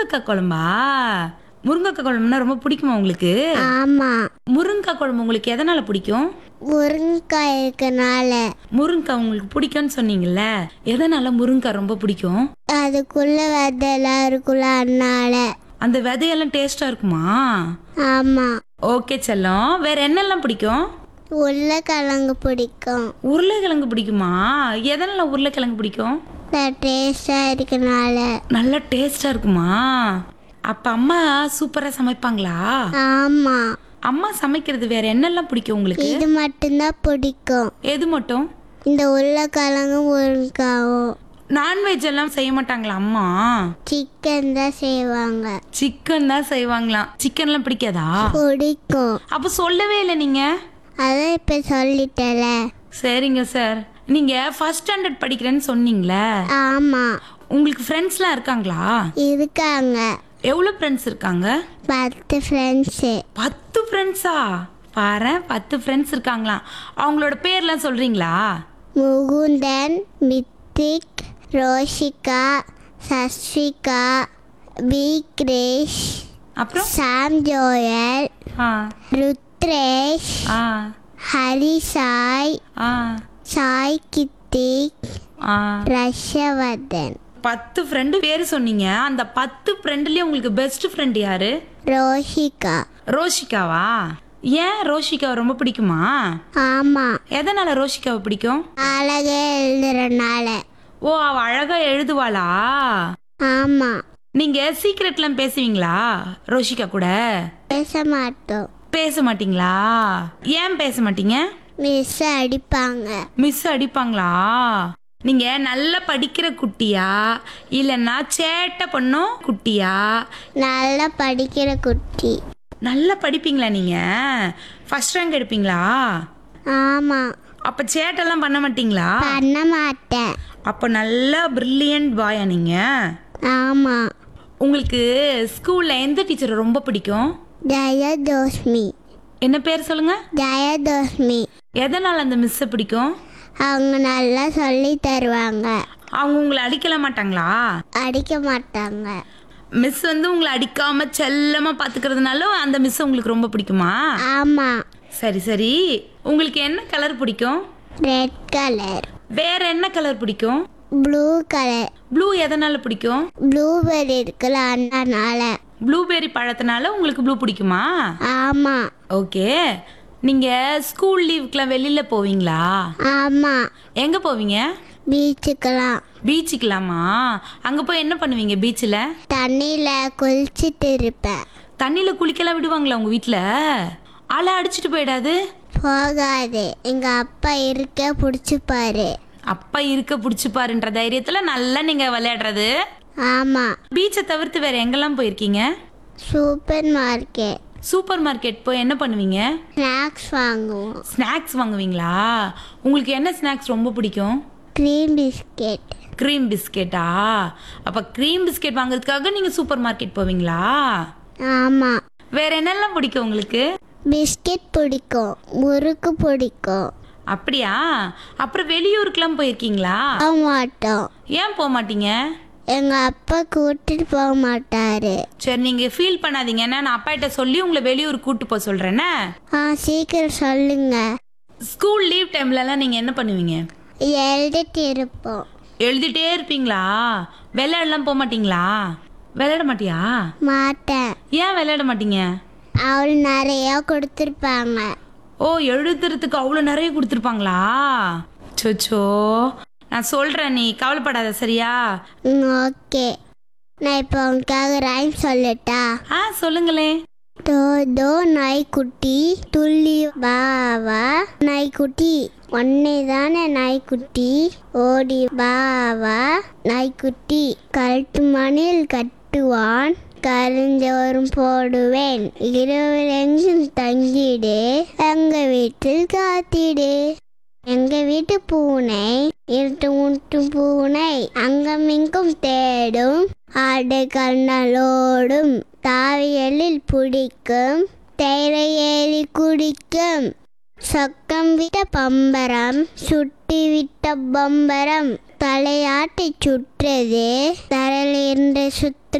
முருங்கைக்காய் குழம்பா முருங்கைக்காய் குழம்புனா ரொம்ப பிடிக்குமா உங்களுக்கு ஆமா முருங்கைக்காய் குழம்பு உங்களுக்கு எதனால பிடிக்கும் முருங்கைக்காய் இருக்கனால முருங்கைக்காய் உங்களுக்கு பிடிக்கும்னு சொன்னீங்கல்ல எதனால முருங்கைக்காய் ரொம்ப பிடிக்கும் அதுக்குள்ள விதையெல்லாம் இருக்குல்ல அதனால அந்த விதையெல்லாம் டேஸ்டா இருக்குமா ஆமா ஓகே செல்லம் வேற என்னெல்லாம் பிடிக்கும் உருளைக்கிழங்கு பிடிக்கும் உருளைக்கிழங்கு பிடிக்குமா எதனால உருளைக்கிழங்கு பிடிக்கும் டேஸ்டா இருக்கனால நல்லா டேஸ்டா இருக்குமா அப்ப அம்மா சூப்பரா சமைப்பாங்களா ஆமா அம்மா சமைக்கிறது வேற என்னெல்லாம் பிடிக்கும் உங்களுக்கு இது மட்டும்தான் பிடிக்கும் எது மட்டும் இந்த உருளைக்கிழங்கு முருங்காவும் நான்வெஜ் எல்லாம் செய்ய மாட்டாங்களா அம்மா சிக்கன் தான் செய்வாங்க சிக்கன் தான் செய்வாங்களாம் சிக்கன்லாம் பிடிக்காதா பிடிக்கும் அப்ப சொல்லவே இல்லை நீங்க அதான் இப்ப சொல்லிட்டல சரிங்க சார் நீங்க ஃபர்ஸ்ட் ஸ்டாண்டர்ட் படிக்கிறேன்னு சொன்னீங்களே ஆமா உங்களுக்கு ஃப்ரெண்ட்ஸ்லாம் இருக்காங்களா இருக்காங்க எவ்வளோ ஃப்ரெண்ட்ஸ் இருக்காங்க பத்து ஃப்ரெண்ட்ஸு பத்து ஃப்ரெண்ட்ஸா பாரு பத்து ஃப்ரெண்ட்ஸ் இருக்காங்களாம் அவங்களோட பேர்லாம் சொல்றீங்களா முகுந்தன் மித்திக் ரோஷிகா சஸ்விகா பி கிரேஷ் அப்புறம் சாம் ஜோயல் ஆ ருத்ரேஷ் ஆ ஹரி சாய் ஆ சாய் கித்திக் ஆ ரஷவர்தன் பத்து ஃப்ரெண்டு பேர் சொன்னீங்க அந்த பத்து ஃப்ரெண்டுலேயே உங்களுக்கு பெஸ்ட் ஃப்ரெண்ட் யாரு ரோஷிகா ரோஷிகாவா ஏன் ரோஷிகாவை ரொம்ப பிடிக்குமா ஆமா எதனால ரோஷிகாவை பிடிக்கும் அழகே எழுதுறனால ஓ அவ அழகா எழுதுவாளா ஆமா நீங்க சீக்ரெட்லாம் பேசுவீங்களா ரோஷிகா கூட பேச மாட்டோம் பேச மாட்டீங்களா ஏன் பேச மாட்டீங்க மிஸ் அடிப்பாங்க மிஸ் அடிப்பாங்களா நீங்க நல்லா படிக்கிற குட்டியா இல்லைன்னா சேட்டை பண்ணும் குட்டியா நல்லா படிக்கிற குட்டி நல்லா படிப்பீங்களா நீங்க ஃபர்ஸ்ட் ரேங்க் எடுப்பீங்களா ஆமா அப்ப சேட்டெல்லாம் பண்ண மாட்டீங்களா பண்ண மாட்டேன் அப்ப நல்லா பிரில்லியன்ட் பாயா நீங்க ஆமா உங்களுக்கு ஸ்கூல்ல எந்த டீச்சரை ரொம்ப பிடிக்கும் ஜெயதோஷ்மி என்ன பேர் சொல்லுங்க ஜெயதோஷ்மி எதனால அந்த மிஸ்ஸை பிடிக்கும் அவங்க நல்லா சொல்லி தருவாங்க அவங்க உங்களை அடிக்கல மாட்டாங்களா அடிக்க மாட்டாங்க மிஸ் வந்து உங்களை அடிக்காம செல்லமா பாத்துக்கிறதுனால அந்த மிஸ் உங்களுக்கு ரொம்ப பிடிக்குமா ஆமா சரி சரி உங்களுக்கு என்ன கலர் பிடிக்கும் ரெட் கலர் வேற என்ன கலர் பிடிக்கும் ப்ளூ கலர் ப்ளூ எதனால பிடிக்கும் ப்ளூபெர்ரி இருக்குல்ல அதனால ப்ளூபெர்ரி பழத்தினால உங்களுக்கு ப்ளூ பிடிக்குமா ஆமா ஓகே நீங்க ஸ்கூல் லீவுக்குலாம் வெளியில போவீங்களா ஆமா எங்க போவீங்க பீச்சுக்கெல்லாம் பீச்சுக்கலாமா அங்க போய் என்ன பண்ணுவீங்க பீச்சில் தண்ணியில குளிச்சிட்டு இருப்பேன் தண்ணியில குளிக்கலாம் விடுவாங்களா உங்க வீட்ல அலை அடிச்சிட்டு போயிடாது போகாது எங்க அப்பா இருக்க பிடிச்சிப்பாரு அப்பா இருக்க பிடிச்சி பாருன்ற தைரியத்துல நல்லா நீங்க விளையாடுறது ஆமா பீச்சை தவிர்த்து வேற எங்கெல்லாம் போயிருக்கீங்க சூப்பர் மார்க்கெட் சூப்பர் மார்க்கெட் போய் என்ன பண்ணுவீங்க ஸ்நாக்ஸ் வாங்குவோம் ஸ்நாக்ஸ் வாங்குவீங்களா உங்களுக்கு என்ன ஸ்நாக்ஸ் ரொம்ப பிடிக்கும் க்ரீம் பிஸ்கெட் க்ரீம் பிஸ்கெட்டா அப்ப க்ரீம் பிஸ்கெட் வாங்குறதுக்காக நீங்க சூப்பர் மார்க்கெட் போவீங்களா ஆமா வேற என்னெல்லாம் பிடிக்கும் உங்களுக்கு பிஸ்கெட் பிடிக்கும் முறுக்கு பிடிக்கும் அப்படியா அப்புறம் வெளியூருக்குலாம் போயிருக்கீங்களா போக மாட்டோம் ஏன் போக மாட்டீங்க எங்க அப்பா கூட்டிட்டு போக மாட்டாரு சரி நீங்க ஃபீல் பண்ணாதீங்க ஏன்னா நான் அப்பாட்ட சொல்லி உங்களை வெளியூர் கூட்டு போக சொல்றேனே ஆ சீக்கிரம் சொல்லுங்க ஸ்கூல் லீவ் டைம்லலாம் நீங்க என்ன பண்ணுவீங்க எழுதிட்டு இருப்போம் எழுதிட்டே இருப்பீங்களா விளையாடலாம் போக மாட்டீங்களா விளையாட மாட்டியா மாட்டேன் ஏன் விளையாட மாட்டீங்க அவள் நிறைய கொடுத்துருப்பாங்க ஓ எழுதுறதுக்கு அவ்வளோ நிறைய கொடுத்துருப்பாங்களா சொச்சோ நான் சொல்கிறேன் நீ கவலைப்படாத சரியா ஓகே நான் இப்போ உனக்காக ரைம் சொல்லட்டா ஆ சொல்லுங்களே தோ தோ நாய்க்குட்டி துள்ளி வா வா நாய்க்குட்டி ஒன்னே தானே நாய்க்குட்டி ஓடி வா வா நாய்க்குட்டி கரட்டு மணில் கட்டுவான் கருஞ்சோறும் போடுவேன் இரவிலெங்கும் தங்கிடு எங்க வீட்டில் காத்திடு எங்க வீட்டு பூனை இருட்டு முட்டும் பூனை அங்கமிங்கும் தேடும் ஆடு கண்ணலோடும் தாவியலில் பிடிக்கும் தேரை ஏறி குடிக்கும் சொக்கம் விட்ட பம்பரம் சுட்டி விட்ட பம்பரம் தலையாட்டி சுற்றது தரையிலிருந்து சுற்று